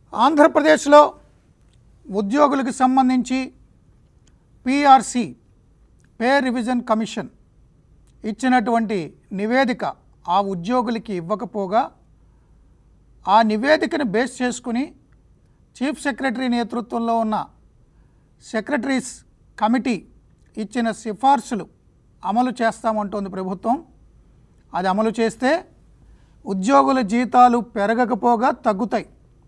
ఆంధ్రప్రదేశ్లో ఉద్యోగులకు సంబంధించి పిఆర్సి పే రివిజన్ కమిషన్ ఇచ్చినటువంటి నివేదిక ఆ ఉద్యోగులకి ఇవ్వకపోగా ఆ నివేదికను బేస్ చేసుకుని చీఫ్ సెక్రటరీ నేతృత్వంలో ఉన్న సెక్రటరీస్ కమిటీ ఇచ్చిన సిఫార్సులు అమలు చేస్తామంటోంది ప్రభుత్వం అది అమలు చేస్తే ఉద్యోగుల జీతాలు పెరగకపోగా తగ్గుతాయి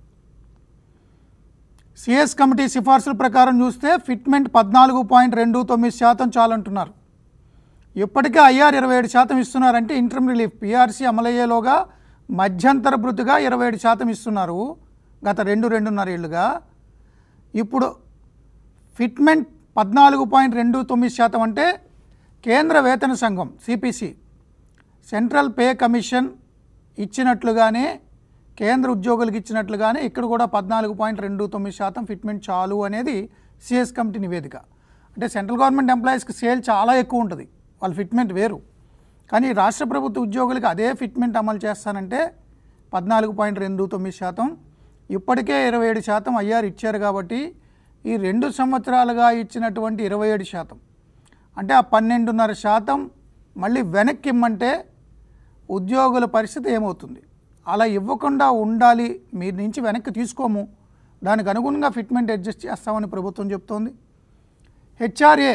సిఎస్ కమిటీ సిఫార్సుల ప్రకారం చూస్తే ఫిట్మెంట్ పద్నాలుగు పాయింట్ రెండు తొమ్మిది శాతం చాలంటున్నారు ఇప్పటికే ఐఆర్ ఇరవై ఏడు శాతం ఇస్తున్నారంటే ఇంటర్మ్ రిలీఫ్ పిఆర్సీ అమలయ్యేలోగా మధ్యంతర భృతిగా ఇరవై ఏడు శాతం ఇస్తున్నారు గత రెండు రెండున్నర ఏళ్ళుగా ఇప్పుడు ఫిట్మెంట్ పద్నాలుగు పాయింట్ రెండు తొమ్మిది శాతం అంటే కేంద్ర వేతన సంఘం సిపిసి సెంట్రల్ పే కమిషన్ ఇచ్చినట్లుగానే కేంద్ర ఉద్యోగులకు ఇచ్చినట్లుగానే ఇక్కడ కూడా పద్నాలుగు పాయింట్ రెండు తొమ్మిది శాతం ఫిట్మెంట్ చాలు అనేది సిఎస్ కమిటీ నివేదిక అంటే సెంట్రల్ గవర్నమెంట్ ఎంప్లాయీస్కి సేల్ చాలా ఎక్కువ ఉంటుంది వాళ్ళ ఫిట్మెంట్ వేరు కానీ రాష్ట్ర ప్రభుత్వ ఉద్యోగులకు అదే ఫిట్మెంట్ అమలు చేస్తానంటే పద్నాలుగు పాయింట్ రెండు తొమ్మిది శాతం ఇప్పటికే ఇరవై ఏడు శాతం ఐఆర్ ఇచ్చారు కాబట్టి ఈ రెండు సంవత్సరాలుగా ఇచ్చినటువంటి ఇరవై ఏడు శాతం అంటే ఆ పన్నెండున్నర శాతం మళ్ళీ వెనక్కి ఇమ్మంటే ఉద్యోగుల పరిస్థితి ఏమవుతుంది అలా ఇవ్వకుండా ఉండాలి మీ నుంచి వెనక్కి తీసుకోము దానికి అనుగుణంగా ఫిట్మెంట్ అడ్జస్ట్ చేస్తామని ప్రభుత్వం చెప్తోంది హెచ్ఆర్ఏ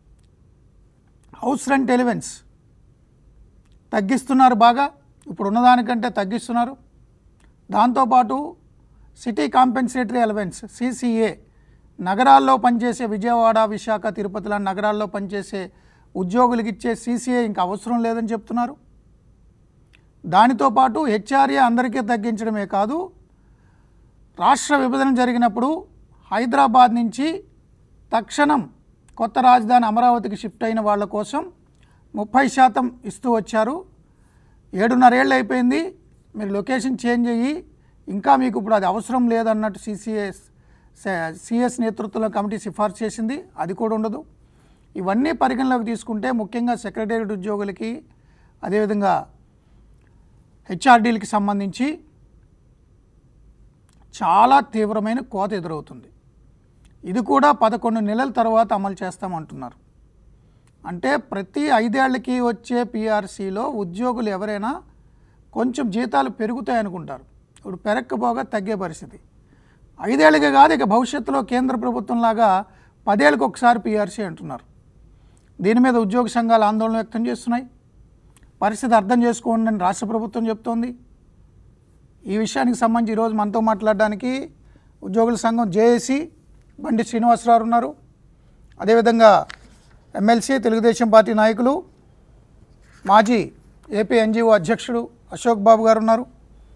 హౌస్ రెంట్ ఎలివెన్స్ తగ్గిస్తున్నారు బాగా ఇప్పుడు ఉన్నదానికంటే తగ్గిస్తున్నారు దాంతోపాటు సిటీ కాంపెన్సేటరీ అలవెన్స్ సిసిఏ నగరాల్లో పనిచేసే విజయవాడ విశాఖ తిరుపతి లాంటి నగరాల్లో పనిచేసే ఉద్యోగులకు ఇచ్చే సిసిఏ ఇంకా అవసరం లేదని చెప్తున్నారు దానితో పాటు హెచ్ఆర్ఏ అందరికీ తగ్గించడమే కాదు రాష్ట్ర విభజన జరిగినప్పుడు హైదరాబాద్ నుంచి తక్షణం కొత్త రాజధాని అమరావతికి షిఫ్ట్ అయిన వాళ్ళ కోసం ముప్పై శాతం ఇస్తూ వచ్చారు ఏడున్నరేళ్ళు అయిపోయింది మీరు లొకేషన్ చేంజ్ అయ్యి ఇంకా మీకు ఇప్పుడు అది అవసరం లేదన్నట్టు సిసిఎస్ సిఎస్ నేతృత్వంలో కమిటీ సిఫార్సు చేసింది అది కూడా ఉండదు ఇవన్నీ పరిగణలోకి తీసుకుంటే ముఖ్యంగా సెక్రటేరియట్ ఉద్యోగులకి అదేవిధంగా హెచ్ఆర్డీలకి సంబంధించి చాలా తీవ్రమైన కోత ఎదురవుతుంది ఇది కూడా పదకొండు నెలల తర్వాత అమలు చేస్తామంటున్నారు అంటే ప్రతి ఐదేళ్లకి వచ్చే పిఆర్సీలో ఉద్యోగులు ఎవరైనా కొంచెం జీతాలు పెరుగుతాయి అనుకుంటారు ఇప్పుడు పెరక్కపోగా తగ్గే పరిస్థితి ఐదేళ్ళకి కాదు ఇక భవిష్యత్తులో కేంద్ర ప్రభుత్వంలాగా పదేళ్ళకి ఒకసారి పిఆర్సీ అంటున్నారు దీని మీద ఉద్యోగ సంఘాలు ఆందోళన వ్యక్తం చేస్తున్నాయి పరిస్థితి అర్థం చేసుకోండి అని రాష్ట్ర ప్రభుత్వం చెప్తోంది ఈ విషయానికి సంబంధించి ఈరోజు మనతో మాట్లాడడానికి ఉద్యోగుల సంఘం జేఏసీ బండి శ్రీనివాసరావు ఉన్నారు అదేవిధంగా ఎమ్మెల్సీ తెలుగుదేశం పార్టీ నాయకులు మాజీ ఏపీ ఎన్జిఓ అధ్యక్షుడు అశోక్ బాబు గారు ఉన్నారు